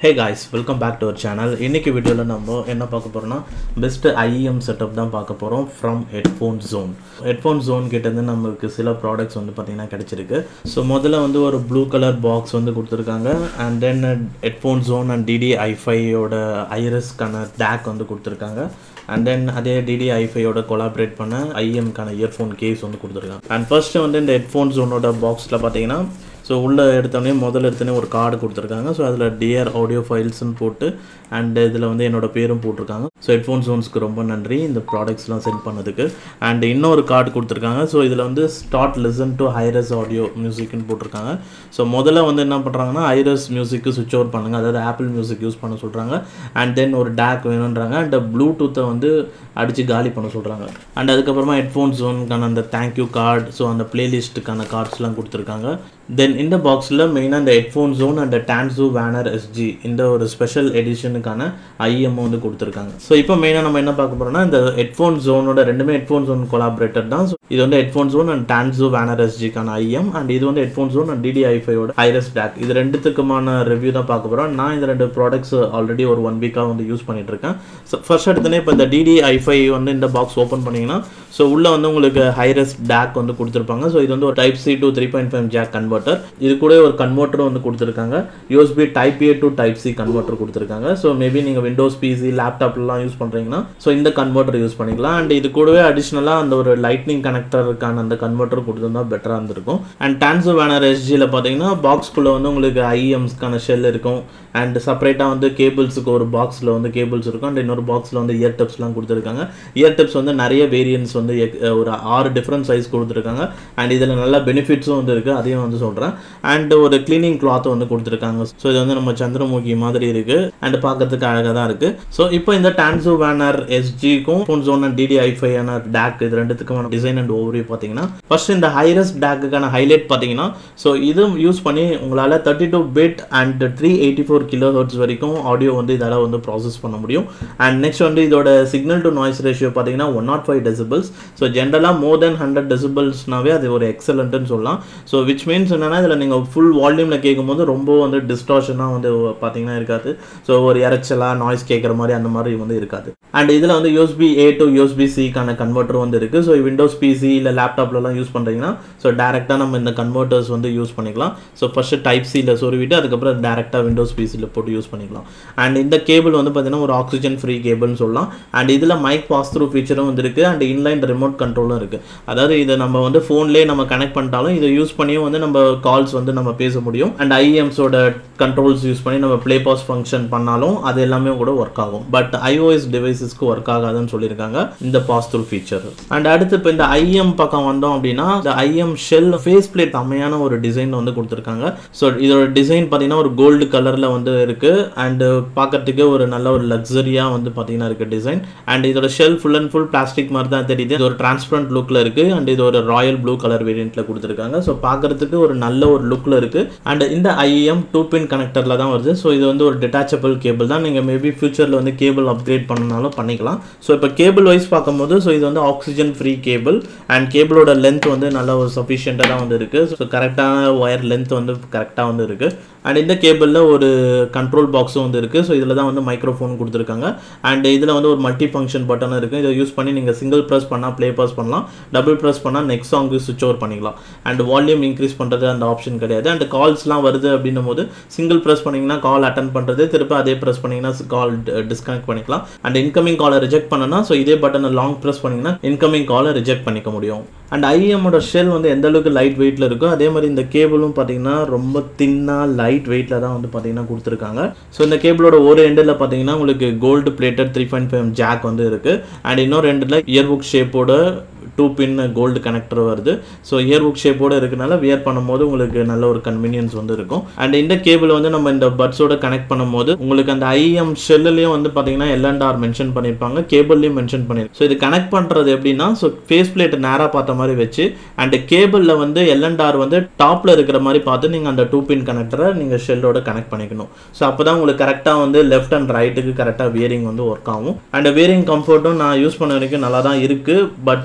hey guys welcome back to our channel இன்னைக்கு வீடியோவில் நம்ம என்ன பார்க்க போகிறோம்னா பெஸ்ட் ஐஎம் செட்டப் தான் பார்க்க போகிறோம் from Headphone Zone Headphone Zone கிட்டேருந்து நம்மளுக்கு சில ப்ராடக்ட்ஸ் வந்து பார்த்திங்கன்னா கிடச்சிருக்கு ஸோ முதல்ல வந்து ஒரு ப்ளூ கலர் பாக்ஸ் வந்து கொடுத்துருக்காங்க and then Headphone Zone and DD ஐஃபையோட ஐரஸ்க்கான டேக் வந்து கொடுத்துருக்காங்க அண்ட் தென் அதே டிடி ஐஃபையோட கொலாபரேட் பண்ண ஐஎம்க்கான இயர்ஃபோன் கேஸ் வந்து கொடுத்துருக்காங்க அண்ட் ஃபர்ஸ்ட்டு வந்து இந்த ஹெட்ஃபோன் ஜோனோட பாக்ஸில் பார்த்தீங்கன்னா ஸோ உள்ளே எடுத்தோடனே முதல்ல எடுத்தோடனே ஒரு கார்டு கொடுத்துருக்காங்க ஸோ அதில் டியர் ஆடியோ ஃபைல்ஸ்னு போட்டு அண்ட் இதில் வந்து என்னோட பேரும் போட்டிருக்காங்க ஸோ ஹெட்ஃபோன் ஜோன்ஸ்க்கு ரொம்ப நன்றி இந்த ப்ராடக்ட்ஸ்லாம் சென்ட் பண்ணதுக்கு அண்ட் இன்னொரு கார்டு கொடுத்துருக்காங்க ஸோ இதில் வந்து start listen to hi res audio மியூசிக்னு போட்டிருக்காங்க ஸோ முதல்ல வந்து என்ன பண்ணுறாங்கன்னா ஹைரஸ் மியூசிக்கு சுவிட்ச் ஓவர் பண்ணுங்கள் அதாவது ஆப்பிள் மியூசிக் யூஸ் பண்ண சொல்கிறாங்க அண்ட் தென் ஒரு டேக் வேணுன்றாங்க அண்ட் ப்ளூடூத்தை வந்து அடித்து காலி பண்ண சொல்கிறாங்க அண்ட் அதுக்கப்புறமா ஹெட்ஃபோன் ஜோனுக்கான அந்த தேங்க்யூ கார்டு ஸோ அந்த பிளேலிஸ்ட்டுக்கான கார்ட்ஸ்லாம் கொடுத்துருக்காங்க தென் இந்த பாக்ஸில் மெயினாக இந்த Headphone Zone and Tangzu Waner SG இந்த ஒரு ஸ்பெஷல் எடிஷனுக்கான ஐஎம் வந்து கொடுத்துருக்காங்க ஸோ இப்போ மெயினாக நம்ம என்ன பார்க்க போகிறோம்னா இந்த ஹெட்ஃபோன் ஜோனோட ரெண்டுமே ஹெட்ஃபோன் ஜோன் கொலாபரேட்டர் தான் ஸோ இது வந்து Headphone Zone and Tangzu Waner எஸ்ஜிக்கான ஐஎம் அண்ட் இது வந்து ஹெட்ஃபோன் ஜோன் அண்ட் டிடி ஐஃபையோட ஐரஸ் டேக் இது ரெண்டுத்துக்குமான ரிவ்யூ தான் பார்க்க போகிறோம் நான் இந்த ரெண்டு ப்ராடக்ட்ஸ் ஆல்ரெடி ஒரு ஒன் வீக்காக வந்து யூஸ் பண்ணிட்டு இருக்கேன் ஸோ ஃபர்ஸ்ட் எடுத்தனே இப்போ இந்த டிடி ஐஃபை வந்து இந்த பாக்ஸ் ஓப்பன் பண்ணிங்கன்னா ஸோ உள்ளே வந்து உங்களுக்கு ஹைரஸ் டேக் வந்து கொடுத்துருப்பாங்க ஸோ இது வந்து ஒரு type C to three point five jack converter இது கூட ஒரு கன்வெர்ட்டரும் வந்து கொடுத்துருக்காங்க USB type A to type C converter கொடுத்துருக்காங்க ஸோ மேபி நீங்கள் விண்டோஸ் பிசி லேப்டாப்லாம் யூஸ் பண்ணுறீங்கன்னா ஸோ இந்த கன்வெர்ட்டர் யூஸ் பண்ணிக்கலாம் அண்ட் இது கூடவே அடிஷ்னலாக அந்த ஒரு லைட்னிங் கனெக்டருக்கான அந்த கன்வெர்ட்டர் கொடுத்துருந்தா பெட்டராக இருந்திருக்கும் அண்ட் டான்சோ வேனர் எஸ்ஜியில் பார்த்தீங்கன்னா பாக்ஸ்குள்ளே வந்து உங்களுக்கு ஐஎம்ஸ்க்கான ஷெல் இருக்கும் அண்ட் செப்பரேட்டாக வந்து கேபிள்ஸுக்கு ஒரு பாக்ஸில் வந்து கேபிள்ஸ் இருக்கும் அண்ட் இன்னொரு பாக்ஸில் வந்து இயர் டிப்ஸ்லாம் கொடுத்துருக்காங்க இயர் டிப்ஸ் வந்து நிறைய வேரியன்ஸ் வந்து எக்- ஒரு ஆறு டிஃப்ரெண்ட் சைஸ் கொடுத்துருக்காங்க அண்ட் இதில் நல்ல பெனிஃபிட்ஸும் வந்து இருக்குது அதையும் வந்து சொல்கிறேன் அண்ட் ஒரு க்ளீனிங் கிளாத் வந்து கொடுத்துருக்காங்க ஸோ இது வந்து நம்ம சந்திரமுகி மாதிரி இருக்குது அண்ட் பார்க்கறதுக்கு அழகாக தான் இருக்குது ஸோ இப்போ இந்த டான்சோ வேனர் எஸ்ஜிக்கும் ஃபோன் ஜோன் அண்ட் டிடி ஐஃபையான டேக் இது ரெண்டுத்துக்குமான டிசைன் அண்ட் ஓவரி பார்த்தீங்கன்னா ஃபர்ஸ்ட் இந்த ஹைரஸ் டேக்குக்கான ஹைலைட் பார்த்தீங்கன்னா ஸோ இது யூஸ் பண்ணி உங்களால் thirty two bit and three eighty four kilo hertz வரைக்கும் ஆடியோ வந்து இதால் வந்து ப்ராசஸ் பண்ண முடியும் அண்ட் நெக்ஸ்ட் வந்து இதோட சிக்னல் டு நாய்ஸ் ரேஷியோ பார்த்தீங்கன்னா one naught five decibels so ஜென்ரலாக மோர் தென் ஹண்ட்ரட் டெசிபிள்ஸ்னாவே அது ஒரு எக்ஸலண்ட்னு சொல்லலாம் ஸோ விச் மீன்ஸ் என்னன்னா இதில் நீங்கள் ஃபுல் வால்யூமில் கேட்கும்போது ரொம்ப வந்து டிஸ்டார்ஷனாக வந்து பார்த்தீங்கன்னா இருக்காது ஸோ ஒரு இறைச்சலாக நாய்ஸ் கேட்குற மாதிரி அந்த மாதிரி வந்து இருக்காது அண்ட் இதில் வந்து யூஎஸ்பி ஏ டு யூஎஸ்பி சிக்கான கன்வெர்ட்டர் வந்து இருக்குது ஸோ விண்டோஸ் பிசி இல்லை லேப்டாப்லலாம் யூஸ் பண்ணுறீங்கன்னா ஸோ டேரெக்டாக நம்ம இந்த கன்வெர்ட்டர்ஸ் வந்து யூஸ் பண்ணிக்கலாம் ஸோ ஃபஸ்ட்டு டைப் சியில் சொருவிட்டு அதுக்கப்புறம் டேரெக்டாக விண்டோஸ் பிசியில் போட்டு யூஸ் பண்ணிக்கலாம் அண்ட் இந்த கேபிள் வந்து பார்த்தீங்கன்னா ஒரு ஆக்சிஜன் ஃப்ரீ கேபிள்னு சொல்லலாம் அண்ட் இதில் மைக் பாஸ் த்ரூ ஃபீச்சரும் வந்து இருக்குது அண்ட் இன்லைன் ரிமோட் கண்ட்ரோலும் இருக்குது அதாவது இதை நம்ம வந்து ஃபோன்லேயே நம்ம கனெக்ட் பண்ணிட்டாலும் இதை யூஸ் பண்ணியும் வந்து நம்ம கால்ஸ் வந்து நம்ம பேச முடியும் அண்ட் ஐஎம்ஸோட கண்ட்ரோல்ஸ் யூஸ் பண்ணி நம்ம ப்ளே பாஸ் ஃபங்க்ஷன் பண்ணாலும் அது எல்லாமே கூட ஒர்க் ஆகும் பட் iOS டிவைசஸ்க்கு ஒர்க் ஆகாதுன்னு சொல்லியிருக்காங்க இந்த பாஸ் த்ரூ ஃபீச்சர் அண்ட் அடுத்து இப்போ இந்த ஐஎம் பக்கம் வந்தோம் அப்படின்னா இந்த ஐஎம் ஷெல் ஃபேஸ் பிளேட் செம்மையான ஒரு டிசைன் வந்து கொடுத்துருக்காங்க ஸோ இதோட டிசைன் பார்த்தீங்கன்னா ஒரு கோல்டு கலரில் வந்து இருக்குது அண்டு பார்க்கறதுக்கு ஒரு நல்ல ஒரு லக்ஸரியாக வந்து பார்த்தீங்கன்னா இருக்குது டிசைன் அண்ட் இதோட shell full and full plastic மாதிரி தான் தெரியுது இது ஒரு டிரான்ஸ்பரண்ட் லுக்கில் இருக்குது அண்ட் இது ஒரு ராயல் ப்ளூ கலர் வேரியண்ட்டில் கொடுத்துருக்காங்க ஸோ பார்க்கறதுக்கு ஒரு நல்ல ஒரு லுக்கில் இருக்குது அண்ட் இந்த ஐஎம் டூ பின் கனெக்டரில் தான் வருது ஸோ இது வந்து ஒரு டிட்டாச்சபிள் கேபிள் தான் நீங்கள் மேபி ஃபியூச்சரில் வந்து கேபிள் அப்கிரேட் பண்ணனாலும் பண்ணிக்கலாம் ஸோ இப்போ கேபிள் வைஸ் பார்க்கும்போது ஸோ இது வந்து ஆக்சிஜன் ஃப்ரீ கேபிள் அண்ட் கேபிளோட லென்த் வந்து நல்ல ஒரு சஃபிஷியண்ட்டாக தான் வந்து இருக்குது ஸோ கரெக்டான ஒயர் லென்த் வந்து கரெக்டாக வந்து இருக்குது அண்ட் இந்த கேபிளில் ஒரு கண்ட்ரோல் பாக்ஸும் வந்து இருக்குது ஸோ இதில் தான் வந்து மைக்ரோஃபோன் கொடுத்துருக்காங்க அண்ட் இதில் வந்து ஒரு மல்டி ஃபங்க்ஷன் பட்டன் இருக்குது இதை யூஸ் பண்ணி நீங்கள் சிங்கிள் ப்ரெஸ் பண்ணால் ப்ளே பாஸ் பண்ணலாம் டபுள் ப்ரெஸ் பண்ணால் நெக்ஸ்ட் சாங்கு சுவிச் ஓவர் பண்ணிக்கலாம் அண்ட் வால்யூம் இன்க்ரீஸ் பண்ணுறது அந்த ஆப்ஷன் கிடையாது அண்ட் கால்ஸ்லாம் வருது அப்படின்னும் போது சிங்கிள் ப்ரெஸ் பண்ணிங்கன்னா கால் அட்டன் பண்ணுறது திருப்பி அதே ப்ரெஸ் பண்ணிங்கன்னா கால் டிஸ்கனெக்ட் பண்ணிக்கலாம் அண்ட் இன்கமிங் காலை ரிஜெக்ட் பண்ணனா ஸோ இதே பட்டனை லாங் ப்ரெஸ் பண்ணிங்கன்னா இன்கமிங் காலை ரிஜெக்ட் பண்ணிக்க முடியும் அண்ட் ஐஎம்மோட ஷெல் வந்து எந்த அளவுக்கு லைட் வெயிட்டில் இருக்கோ அதே மாதிரி இந்த கேபிளும் பார்த்தீங்கன்னா ரொம்ப தின்னாக லைட் வெயிட்டில் தான் வந்து பார்த்தீங்கன்னா கொடுத்துருக்காங்க ஸோ இந்த கேபிளோட ஒரு எண்டில் பார்த்தீங்கன்னா உங்களுக்கு gold plated three point five jack வந்து இருக்குது அண்ட் இன்னொரு எண்டில் இயர்புக் ஷேப்போட டூ பின் கோல்டு கனெக்டர் வருது ஸோ இயர் புக் ஷேப்போட இருக்கனால வியர் பண்ணும்போது உங்களுக்கு நல்ல ஒரு கன்வீனியன்ஸ் வந்து இருக்கும் அண்ட் இந்த கேபிள் வந்து நம்ம இந்த பட்ஸோட கனெக்ட் பண்ணும்போது உங்களுக்கு அந்த ஐஎம் ஷெல்லுலையும் வந்து பார்த்தீங்கன்னா எல்என்ஆர் மென்ஷன் பண்ணியிருப்பாங்க கேபிள்லையும் மென்ஷன் பண்ணியிருப்பாங்க ஸோ இது கனெக்ட் பண்ணுறது எப்படின்னா ஸோ ஃபேஸ் பிளேட் நேராக பார்த்த மாதிரி வச்சு அண்ட் கேபிளில் வந்து எல்என்ஆர் வந்து டாப்பில் இருக்கிற மாதிரி பார்த்து நீங்கள் அந்த டூ பின் கனெக்டரை நீங்கள் ஷெல்லோட கனெக்ட் பண்ணிக்கணும் ஸோ அப்போ தான் உங்களுக்கு கரெக்டாக வந்து லெஃப்ட் அண்ட் ரைட்டுக்கு கரெக்டாக வியரிங் வந்து ஒர்க் ஆகும் அண்ட் வியரிங் கம்ஃபர்ட்டும் நான் யூஸ் பண்ண வரைக்கும் நல்லா தான் இருக்குது பட்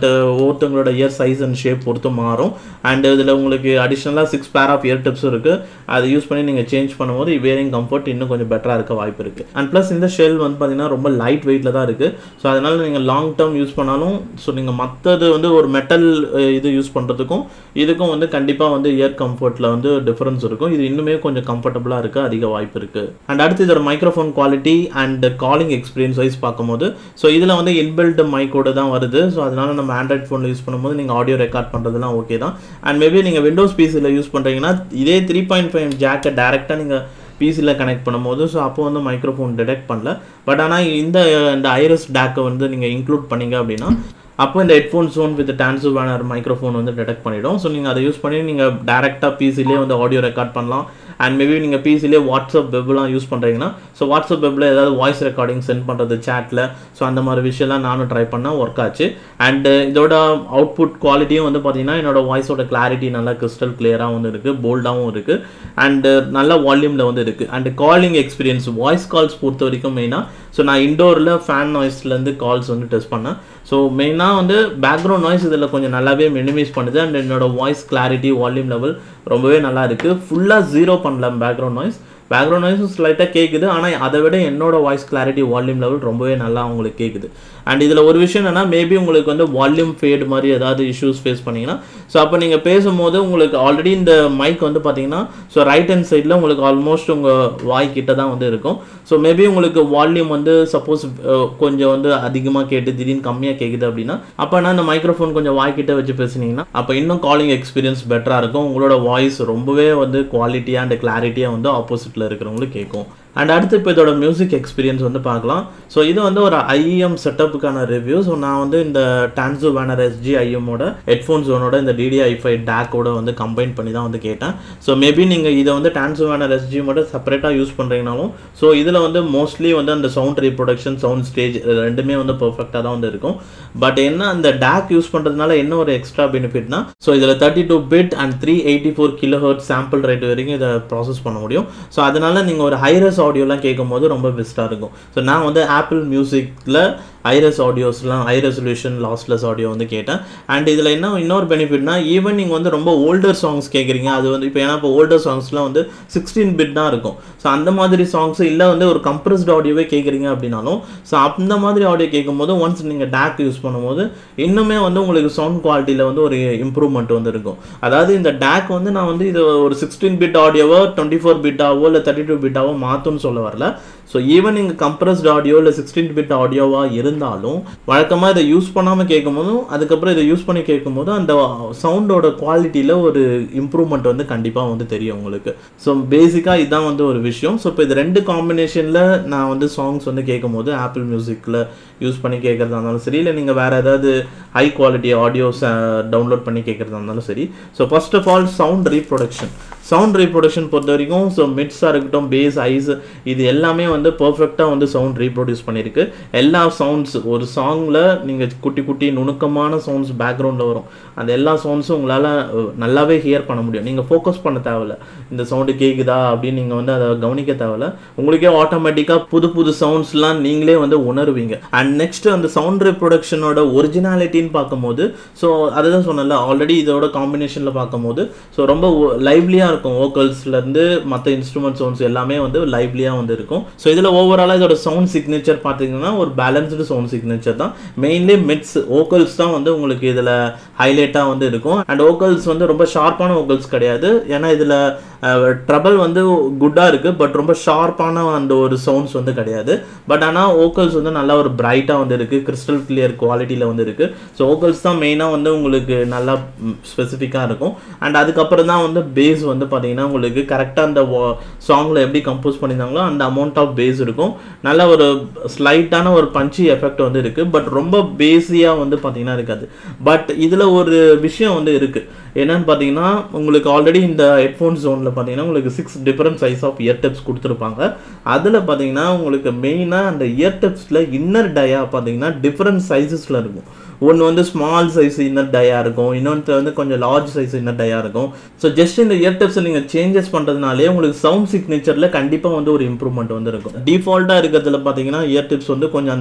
ஒவ்வொருத்தவங்களோட இயர் சைஸ் அண்ட் ஷேப் பொறுத்து மாறும் அண்ட் இதில் உங்களுக்கு அடிஷ்னலாக six pair half year tips இருக்குது அதை யூஸ் பண்ணி நீங்கள் சேஞ்ச் பண்ணும்போது வேரிங் கம்ஃபர்ட் இன்னும் கொஞ்சம் பெட்டராக இருக்க வாய்ப்பு இருக்குது அண்ட் ப்ளஸ் இந்த ஷெல் வந்து பார்த்தீங்கன்னா ரொம்ப லைட் வெயிட்டில் தான் இருக்குது ஸோ அதனால் நீங்கள் லாங் டேர்ம் யூஸ் பண்ணாலும் ஸோ நீங்கள் மற்றது வந்து ஒரு மெட்டல் இது யூஸ் பண்ணுறதுக்கும் இதுக்கும் வந்து கண்டிப்பாக வந்து இயர் கம்ஃபர்ட்டில் வந்து டிஃப்ரென்ஸ் இருக்கும் இது இன்னுமே கொஞ்சம் கம்ஃபர்டபுளாக இருக்க அதிக வாய்ப்பு இருக்குது அண்ட் அடுத்து இதோட microphone quality and calling experience wise பார்க்கும்போது ஸோ இதில் வந்து இன்பில்ட் மைக்கோட தான் வருது ஸோ அதனால நம்ம ஆண்ட்ராய்ட் ஃபோனில் யூஸ் பண்ணும்போது நீங்கள் ஆடியோ ரெக்கார்ட் பண்ணுறதுலாம் ஓகே தான் அண்ட் மேபி நீங்கள் விண்டோஸ் பிசியில் யூஸ் பண்ணுறீங்கன்னா இதே த்ரீ பாயிண்ட் ஃபைவ் ஜாக்கை டேரெக்டாக நீங்கள் பிசியில் கனெக்ட் பண்ணும்போது ஸோ அப்போ வந்து மைக்ரோஃபோன் டிடெக்ட் பண்ணல பட் ஆனால் இந்த இந்த ஐரஸ் டேக்கை வந்து நீங்கள் இன்க்ளூட் பண்ணீங்க அப்படின்னா அப்போ இந்த Headphone Zone with Tangzu Wan'er microphone வந்து டிடெக்ட் பண்ணிடும் ஸோ நீங்கள் அதை யூஸ் பண்ணி நீங்கள் டேரெக்டாக பிசிலே வந்து ஆடியோ ரெக்கார்ட் பண்ணலாம் அண்ட் மேபி நீங்கள் பிசிலே வாட்ஸ்அப் வெப்லாம் யூஸ் பண்ணுறீங்கன்னா ஸோ வாட்ஸ்அப் வெப்பில் ஏதாவது வாய்ஸ் ரெக்கார்டிங் சென்ட் பண்ணுறது சேட்டில் ஸோ அந்த மாதிரி விஷயம்லாம் நானும் ட்ரை பண்ணால் ஒர்க் ஆச்சு அண்டு இதோட அவுட்புட் குவாலிட்டியும் வந்து பார்த்தீங்கன்னா என்னோட வாய்ஸோட கிளாரிட்டி நல்லா கிறிஸ்டல் கிளியராக வந்து இருக்குது போல்டாகவும் இருக்குது அண்டு நல்ல வால்யூமில் வந்து இருக்குது and calling experience voice calls பொறுத்த வரைக்கும் மெயினாக ஸோ நான் இண்டோரில் ஃபேன் நாய்ஸ்லேருந்து கால்ஸ் வந்து டெஸ்ட் பண்ணேன் ஸோ மெயினாக வந்து பேக்ரவுண்ட் நாய்ஸ் இதில் கொஞ்சம் நல்லாவே மினிமைஸ் பண்ணுது அண்ட் என்னோட வாய்ஸ் கிளாரிட்டி வால்யூம் லெவல் ரொம்பவே நல்லா இருக்குது ஃபுல்லாக ஜீரோ பண்ணல பேக்ரவுண்ட் நாய்ஸ் பேக்ரவுண்ட் நாய்ஸும் ஸ்லைட்டாக கேட்குது ஆனால் அதை விட என்னோட வாய்ஸ் கிளாரிட்டி வால்யூம் லெவல் ரொம்பவே நல்லா உங்களுக்கு கேட்குது அண்ட் இதில் ஒரு விஷயம் என்னென்னா மேபி உங்களுக்கு வந்து வால்யூம் ஃபேட் மாதிரி ஏதாவது இஷ்யூஸ் ஃபேஸ் பண்ணிங்கன்னா ஸோ அப்போ நீங்கள் பேசும்போது உங்களுக்கு ஆல்ரெடி இந்த மைக் வந்து பார்த்தீங்கன்னா ஸோ ரைட் ஹேண்ட் சைடில் உங்களுக்கு ஆல்மோஸ்ட் உங்கள் வாய் கிட்ட தான் வந்து இருக்கும் ஸோ மேபி உங்களுக்கு வால்யூம் வந்து சப்போஸ் கொஞ்சம் வந்து அதிகமாக கேட்டு திடீர்னு கம்மியாக கேட்குது அப்படின்னா அப்போனா இந்த மைக்ரோஃபோன் கொஞ்சம் வாய் கிட்ட வச்சு பேசுனீங்கன்னா அப்போ இன்னும் காலிங் எக்ஸ்பீரியன்ஸ் பெட்டராக இருக்கும் உங்களோட வாய்ஸ் ரொம்பவே வந்து குவாலிட்டியாக அண்ட் கிளாரிட்டியாக வந்து ஆப்போசிட்டில் இருக்கிறவங்களுக்கு கேட்கும் அண்ட் அடுத்து இப்போ இதோட மியூசிக் எக்ஸ்பீரியன்ஸ் வந்து பார்க்கலாம் ஸோ இது வந்து ஒரு ஐஎம் செட்டப்புக்கான ரிவ்யூ ஸோ நான் வந்து இந்த டான்சோ வேனர் எஸ்ஜி ஐஎம்மோட ஹெட்ஃபோன் ஜோனோட இந்த டிடிஐ ஃபைவ் டேக்கோட வந்து கம்பைன் பண்ணி தான் வந்து கேட்டேன் ஸோ மேபி நீங்கள் இதை வந்து டான்சோ வேனர் எஸ்ஜி மட்டும் செப்பரேட்டாக யூஸ் பண்ணுறீங்கனாலும் ஸோ இதில் வந்து மோஸ்ட்லி வந்து அந்த சவுண்ட் ரீப்ரொடக்ஷன் சவுண்ட் ஸ்டேஜ் ரெண்டுமே வந்து பர்ஃபெக்டாக தான் வந்து இருக்கும் பட் என்ன அந்த டேக் யூஸ் பண்ணுறதுனால என்ன ஒரு எக்ஸ்ட்ரா பெனிஃபிட்னா ஸோ இதில் thirty two bit and three eighty four kilohertz sample rate வரைக்கும் இதை ப்ராசஸ் பண்ண முடியும் ஸோ அதனால நீங்கள் ஒரு ஹைரஸ் ஆடியோலாம் கேட்கும் போது ரொம்ப பெஸ்ட்டாக இருக்கும் ஸோ நான் வந்து ஆப்பிள் மியூசிக்கில் ஐரஸ் ஆடியோஸ்லாம் ஹை ரெசல்யூஷன் லாஸ்லெஸ் ஆடியோ வந்து கேட்டேன் அண்ட் இதில் என்ன இன்னொரு பெனிஃபிட்னா ஈவன் நீங்கள் வந்து ரொம்ப ஓல்டர் சாங்ஸ் கேட்குறீங்க அது வந்து இப்போ ஏன்னா இப்போ ஓல்டர் சாங்ஸ்லாம் வந்து சிக்ஸ்டீன் பிட் தான் இருக்கும் ஸோ அந்த மாதிரி சாங்ஸ் இல்லை வந்து ஒரு கம்ப்ரஸ்ட் ஆடியோவே கேட்குறீங்க அப்படின்னாலும் ஸோ அந்த மாதிரி ஆடியோ கேட்கும்போது ஒன்ஸ் நீங்கள் டேக் யூஸ் பண்ணும்போது இன்னுமே வந்து உங்களுக்கு சவுண்ட் குவாலிட்டியில் வந்து ஒரு இம்ப்ரூவ்மெண்ட் வந்து இருக்கும் அதாவது இந்த டேக் வந்து நான் வந்து இது ஒரு சிக்ஸ்டீன் பிட் ஆடியோவோ டுவெண்ட்டி ஃபோர் பிட்டாவோ இல்லை தேர்ட்டி டூ பிட்டாவோ மாற்றும்னு சொல்ல வரல ஸோ ஈவன் நீங்கள் கம்ப்ரஸ்ட் ஆடியோ இல்லை சிக்ஸ்டீன் பிட் ஆடியோவாக இருந்தாலும் வழக்கமாக இதை யூஸ் பண்ணாமல் கேட்கும்போதும் அதுக்கப்புறம் இதை யூஸ் பண்ணி கேட்கும்போது அந்த சவுண்டோட குவாலிட்டியில் ஒரு இம்ப்ரூவ்மெண்ட் வந்து கண்டிப்பாக வந்து தெரியும் உங்களுக்கு ஸோ பேசிக்காக இதுதான் வந்து ஒரு விஷயம் ஸோ இப்போ இது ரெண்டு காம்பினேஷனில் நான் வந்து சாங்ஸ் வந்து கேட்கும்போது ஆப்பிள் மியூசிக்கில் யூஸ் பண்ணி கேட்குறதா இருந்தாலும் சரி இல்லை நீங்கள் வேறு ஏதாவது ஹை குவாலிட்டி ஆடியோஸ் டவுன்லோட் பண்ணி கேட்குறதா இருந்தாலும் சரி so first of all sound reproduction sound reproduction பொறுத்த வரைக்கும் ஸோ மிட்ஸாக இருக்கட்டும் பேஸ் ஐஸ் இது எல்லாமே வந்து பர்ஃபெக்டாக வந்து சவுண்ட் ரீப்ரொடியூஸ் பண்ணியிருக்கு எல்லா சவுண்ட்ஸ் ஒரு சாங்கில் நீங்கள் குட்டி குட்டி நுணுக்கமான சவுண்ட்ஸ் பேக்ரவுண்டில் வரும் அந்த எல்லா சவுண்ட்ஸும் உங்களால் நல்லாவே ஹியர் பண்ண முடியும் நீங்கள் ஃபோக்கஸ் பண்ண தேவையில்ல இந்த சவுண்டு கேட்குதா அப்படின்னு நீங்கள் வந்து அதை கவனிக்க தேவையில்ல உங்களுக்கே ஆட்டோமேட்டிக்காக புது புது சவுண்ட்ஸ்லாம் நீங்களே வந்து உணருவீங்க அண்ட் நெக்ஸ்ட் அந்த சவுண்ட் ரீப்ரொடக்ஷனோட ஒரிஜினாலிட்டின்னு பார்க்கும்போது ஸோ அதை தான் சொன்னல ஆல்ரெடி இதோட காம்பினேஷனில் பார்க்கும்போது ஸோ ரொம்ப லைவ்லியாக இருக்கும் வோக்கல்ஸ்லேருந்து மற்ற இன்ஸ்ட்ருமெண்ட் சவுண்ட்ஸ் எல்லாமே வந்து லைவ்லியாக வந்து இருக்கும் ஸோ இதில் ஓவராலாக இதோட சவுண்ட் சிக்னேச்சர் பார்த்தீங்கன்னா ஒரு பேலன்ஸ்டு சவுண்ட் சிக்னேச்சர் தான் மெயின்லி மிட்ஸ் வோக்கல்ஸ் தான் வந்து உங்களுக்கு இதில் ஹைலைட்டாக வந்து இருக்கும் அண்ட் வோக்கல்ஸ் வந்து ரொம்ப ஷார்ப்பான வோக்கல்ஸ் கிடையாது ஏன்னா இதில் ட்ரபிள் வந்து குட்டாக இருக்குது பட் ரொம்ப ஷார்ப்பான அந்த ஒரு சவுண்ட்ஸ் வந்து கிடையாது பட் ஆனால் வோக்கல்ஸ் வந்து நல்லா ஒரு பிரைட்டாக வந்து இருக்குது கிறிஸ்டல் கிளியர் குவாலிட்டியில் வந்து இருக்குது ஸோ வோக்கல்ஸ் தான் மெயினாக வந்து உங்களுக்கு நல்லா ஸ்பெசிஃபிக்காக இருக்கும் அண்ட் அதுக்கப்புறம் தான் வந்து பேஸ் வந்து பார்த்தீங்கன்னா உங்களுக்கு கரெக்டாக அந்த சாங்கில் எப்படி கம்போஸ் பண்ணியிருந்தாங்களோ அந்த அமௌண்ட் ஆஃப் பேஸ் இருக்கும் நல்ல ஒரு ஸ்லைட்டான ஒரு பஞ்சி எஃபெக்ட் வந்து இருக்குது பட் ரொம்ப பேஸியாக வந்து பார்த்தீங்கன்னா இருக்காது பட் இதில் ஒரு விஷயம் வந்து இருக்குது என்னன்னு பார்த்தீங்கன்னா உங்களுக்கு ஆல்ரெடி இந்த ஹெட்ஃபோன் ஜோனில் பார்த்தீங்கன்னா உங்களுக்கு six different size of ear tips கொடுத்துருப்பாங்க அதில் பார்த்தீங்கன்னா உங்களுக்கு மெயினாக அந்த இயர் டெப்ஸில் இன்னர் டயா பார்த்தீங்கன்னா டிஃப்ரெண்ட் சைஸஸில் இருக்கும் ஒன்று வந்து ஸ்மால் சைஸ் இன்னர் டயா இருக்கும் இன்னொன்று வந்து கொஞ்சம் லார்ஜ் சைஸ் இன்னர் டயா இருக்கும் ஸோ ஜஸ்ட் இந்த இயர் டெப்ஸை நீங்கள் சேஞ்சஸ் பண்ணுறதுனாலே உங்களுக்கு சவுண்ட் சிக்னேச்சரில் கண்டிப்பாக வந்து ஒரு இம்ப்ரூவ்மெண்ட் வந்து இருக்கும் டிஃபால்ட்டாக இருக்கிறதுல பார்த்தீங்கன்னா இயர் டிப்ஸ் வந்து கொஞ்சம் அந்த இன்னர்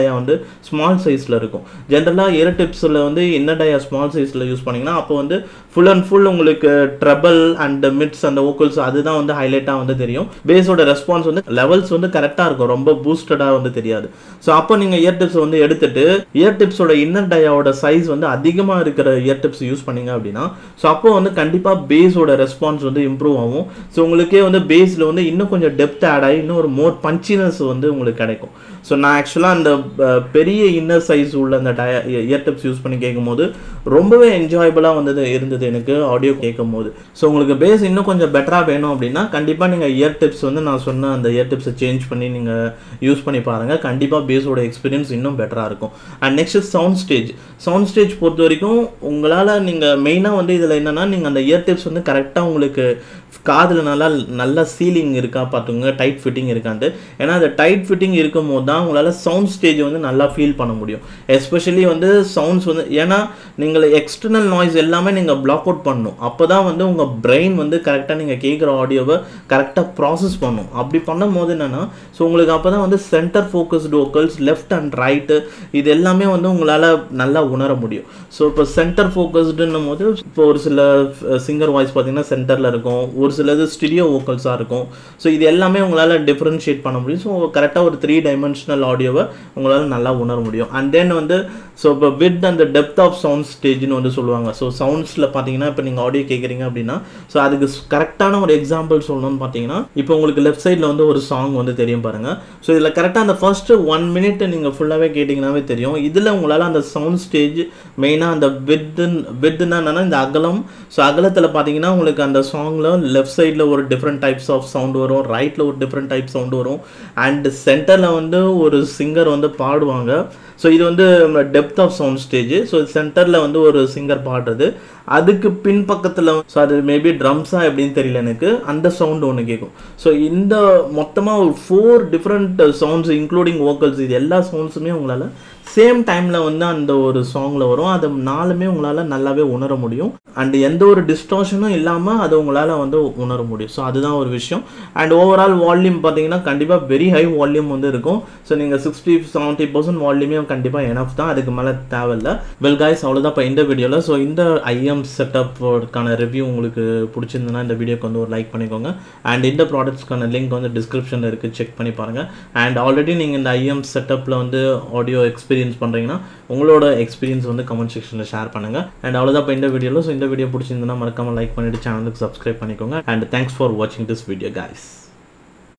டயா வந்து ஸ்மால் சைஸில் இருக்கும் ஜென்ரலாக இயர் டிப்ஸில் வந்து இன்னர் டயா ஸ்மால் சைஸில் யூஸ் பண்ணிங்கன்னா அப்போ வந்து ஃபுல் அண்ட் ஃபுல் உங்களுக்கு ட்ரபிள் அண்ட் மிட்ஸ் அந்த ஓக்கல்ஸ் அதுதான் வந்து ஹைலைட்டாக வந்து தெரியும் பேஸோட ரெஸ்பான்ஸ் வந்து லெவல்ஸ் வந்து கரெக்டாக இருக்கும் ரொம்ப பூஸ்டடாக வந்து தெரியாது ஸோ அப்போ நீங்கள் இயர் டிப்ஸ் வந்து எடுத்துட்டு இயர் டிப்ஸோட இன்னர் டயாவோட சைஸ் வந்து அதிகமாக இருக்கிற இயர் டிப்ஸ் யூஸ் பண்ணீங்க அப்படின்னா ஸோ அப்போ வந்து கண்டிப்பாக பேஸோட ரெஸ்பான்ஸ் வந்து இம்ப்ரூவ் ஆகும் ஸோ உங்களுக்கே வந்து பேஸில் வந்து இன்னும் கொஞ்சம் டெப்த் ஆட் ஆகி இன்னும் ஒரு மோர் பஞ்சினஸ் வந்து உங்களுக்கு கிடைக்கும் ஸோ நான் ஆக்சுவலாக அந்த அஹ், பெரிய இன்னர் சைஸ் உள்ள அந்த டய இயர் டிப்ஸ் யூஸ் பண்ணி கேட்கும்போது ரொம்பவே என்ஜாயபுளாக வந்தது இருந்தது எனக்கு ஆடியோ கேட்கும் போது ஸோ உங்களுக்கு பேஸ் இன்னும் கொஞ்சம் பெட்டராக வேணும் அப்படின்னா கண்டிப்பாக நீங்கள் இயர் டிப்ஸ் வந்து நான் சொன்ன அந்த இயர் டிப்ஸை சேஞ்ச் பண்ணி நீங்கள் யூஸ் பண்ணி பாருங்கள் கண்டிப்பாக பேஸோட எக்ஸ்பீரியன்ஸ் இன்னும் பெட்டராக இருக்கும் and next sound stage sound stage பொறுத்த வரைக்கும் உங்களால் நீங்கள் மெயினாக வந்து இதில் என்னென்னா நீங்கள் அந்த இயர் டிப்ஸ் வந்து கரெக்டாக உங்களுக்கு காதில் நல்லா நல்ல சீலிங் இருக்கா பார்த்துங்க டைட் ஃபிட்டிங் இருக்கான்ட்டு ஏன்னா அந்த டைட் ஃபிட்டிங் இருக்கும் போது தான் உங்களால் சவுண்ட் ஸ்டேஜ் வந்து நல்லா ஃபீல் பண்ண முடியும் எஸ்பெஷலி வந்து சவுண்ட்ஸ் வந்து ஏன்னா நீங்கள் எக்ஸ்டர்னல் நாய்ஸ் எல்லாமே நீங்கள் பிளாக் அவுட் பண்ணணும் அப்போ தான் வந்து உங்கள் பிரெயின் வந்து கரெக்டாக நீங்கள் கேட்குற ஆடியோவை கரெக்டாக ப்ராசஸ் பண்ணும் அப்படி பண்ணும் போது என்னென்னா ஸோ உங்களுக்கு அப்போ தான் வந்து center focused vocals left and right இது எல்லாமே வந்து உங்களால் நல்லா உணர முடியும் ஸோ இப்போ சென்டர் ஃபோக்கஸ்டுன்னும் போது இப்போ ஒரு சில சிங்கர் வாய்ஸ் பார்த்தீங்கன்னா சென்டரில் இருக்கும் ஒரு சிலது ஸ்டிடியோ வோக்கல்ஸாக இருக்கும் ஸோ இது எல்லாமே உங்களால் டிஃப்ரென்ஷியேட் பண்ண முடியும் ஸோ கரெக்டாக ஒரு த்ரீ டைமென்ஷனல் ஆடியோவை உங்களால் நல்லா உணர முடியும் அண்ட் தென் வந்து ஸோ இப்போ வித் அந்த டெப்த் ஆஃப் சவுண்ட் ஸ்டேஜ்னு வந்து சொல்லுவாங்க ஸோ சவுண்ட்ஸில் பார்த்தீங்கன்னா இப்போ நீங்கள் ஆடியோ கேட்குறீங்க அப்படின்னா ஸோ அதுக்கு கரெக்டான ஒரு எக்ஸாம்பிள் சொல்லணும்னு பார்த்தீங்கன்னா இப்போ உங்களுக்கு லெஃப்ட் சைடில் வந்து ஒரு சாங் வந்து தெரியும் பாருங்கள் ஸோ இதில் கரெக்டாக அந்த ஃபர்ஸ்ட் ஒன் மினிட் நீங்கள் ஃபுல்லாகவே கேட்டிங்கனாவே தெரியும் இதில் உங்களால் அந்த சவுண்ட் ஸ்டேஜ் மெயினாக அந்த வித்துன் வித்துனா என்னன்னா இந்த அகலம் ஸோ அகலத்தில் பார்த்தீங்கன்னா உங்களுக்கு அந்த சாங்கில் லெஃப்ட் சைடில் ஒரு டிஃப்ரெண்ட் டைப்ஸ் ஆஃப் சவுண்ட் வரும் ரைட்டில் ஒரு டிஃப்ரெண்ட் டைப் சவுண்ட் வரும் அண்ட் சென்டரில் வந்து ஒரு சிங்கர் வந்து பாடுவாங்க ஸோ இது வந்து depth of sound stage so சென்டரில் வந்து ஒரு சிங்கர் பாடுறது அதுக்கு பின்பக்கத்தில் ஸோ அது மேபி ட்ரம்ஸாக எப்படின்னு தெரியல எனக்கு அந்த சவுண்ட் ஒன்று கேட்கும் ஸோ இந்த மொத்தமாக ஒரு four different sounds including vocals இது எல்லா சவுண்ட்ஸுமே உங்களால் சேம் டைமில் வந்து அந்த ஒரு சாங்கில் வரும் அது நாலுமே உங்களால் நல்லாவே உணர முடியும் அண்ட் எந்த ஒரு டிஸ்டார்ஷனும் இல்லாமல் அது உங்களால் வந்து உணர முடியும் ஸோ அதுதான் ஒரு விஷயம் அண்ட் ஓவரால் வால்யூம் பார்த்தீங்கன்னா கண்டிப்பாக வெரி ஹை வால்யூம் வந்து இருக்கும் ஸோ நீங்கள் சிக்ஸ்டி செவன்ட்டி பர்சன்ட் வால்யூமே கண்டிப்பாக எனஃப் தான் அதுக்கு மேலே தேவையில்ல வெல் காய்ஸ் அவ்வளோதான் இப்போ இந்த வீடியோவில் ஸோ இந்த ஐஎம் செட்டப்க்கான ரிவ்யூ உங்களுக்கு பிடிச்சிருந்ததுன்னா இந்த வீடியோக்கு வந்து ஒரு லைக் பண்ணிக்கோங்க அண்ட் இந்த ப்ராடக்ட்ஸ்க்கான லிங்க் வந்து டிஸ்கிரிப்ஷனில் இருக்குது செக் பண்ணி பாருங்கள் அண்ட் ஆல்ரெடி நீங்கள் இந்த ஐஎம் செட்டப்பில் வந்து ஆடியோ எக்ஸ்பீரியன்ஸ் பண்ணுறீங்கன்னா உங்களோட எக்ஸ்பீரியன்ஸ் வந்து கமெண்ட் செக்ஷனில் ஷேர் பண்ணுங்கள் அண்ட் அவ்வளோதான் இப்போ இந்த வீடியோவில் ஸோ இந்த வீடியோ பிடிச்சிருந்ததுன்னா மறக்காமல் லைக் பண்ணிவிட்டு சேனலுக்கு சப்ஸ்கிரைப் பண்ணிக்கோங்க அண்ட் தேங்க்ஸ் ஃபார் வாட்சிங் திஸ் வீடியோ guys